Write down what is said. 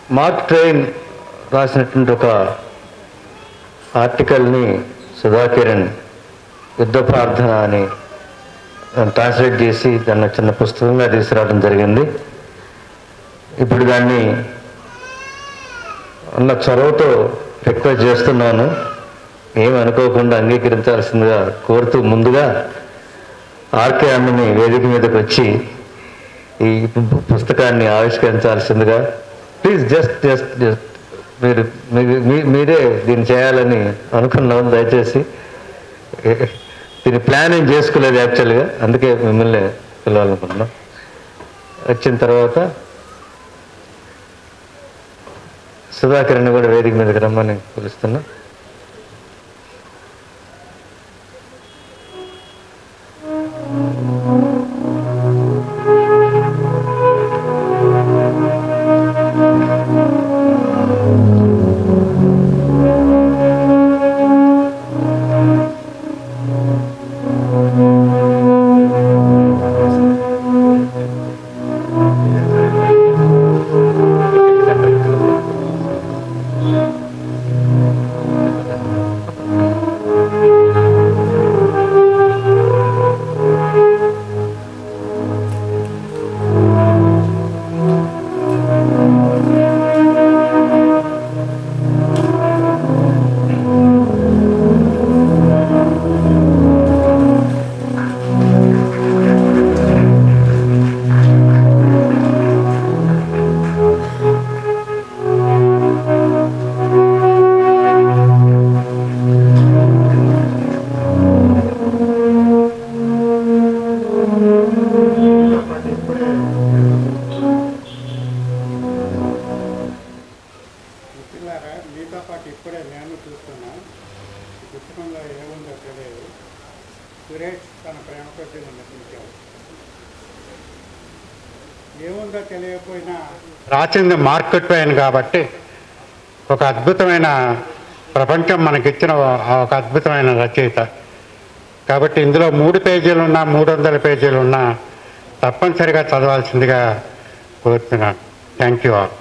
mark train రాసినటువంటి ఒక ఆర్టికల్ని సుధాకిరణ్ యుద్ధ ప్రార్థన అని దాన్ని ట్రాన్స్లేట్ చేసి దాన్ని చిన్న పుస్తకంగా తీసుకురావడం జరిగింది ఇప్పుడు దాన్ని ఉన్న చొరవతో రిక్వెస్ట్ చేస్తున్నాను ఏమి అనుకోకుండా అంగీకరించాల్సిందిగా కోరుతూ ముందుగా ఆర్కే అన్నని వేదిక మీదకి వచ్చి ఈ పు- పుస్తకాన్ని ఆవిష్కరించాల్సిందిగా ప్లీజ్ జస్ట్ జస్ట్ జస్ట్ మీరు మీ- మీ- మీరే దీన్ని చేయాలని అనుకున్నాం దయచేసి దీని ప్లాన్ ఏం చేసుకోలేదు యాక్చువల్గా అందుకే మిమ్మల్ని పిలవాలనుకున్నాం వచ్చిన తర్వాత సుధాకర్ని కూడా వేదిక మీదకి రమ్మని పిలుస్తున్నా మిత్రులారా మీతో పాటు ఇప్పుడే నేను చూస్తున్నా ఈ పుస్తకంలో ఏముందో తెలియదు సురేష్ తన ప్రేమ కొద్ది నటించాడు ఏముందో తెలియకపోయినా రాసింది మార్కెట్ పైన కాబట్టి ఒక అద్భుతమైన ప్రపంచం మనకిచ్చిన ఒక అద్భుతమైన రచయిత కాబట్టి ఇందులో మూడు పేజీలు ఉన్నా మూడు వందల పేజీలు ఉన్నా తప్పనిసరిగా చదవాల్సిందిగా కోరుతున్నాను థ్యాంక్ యూ ఆల్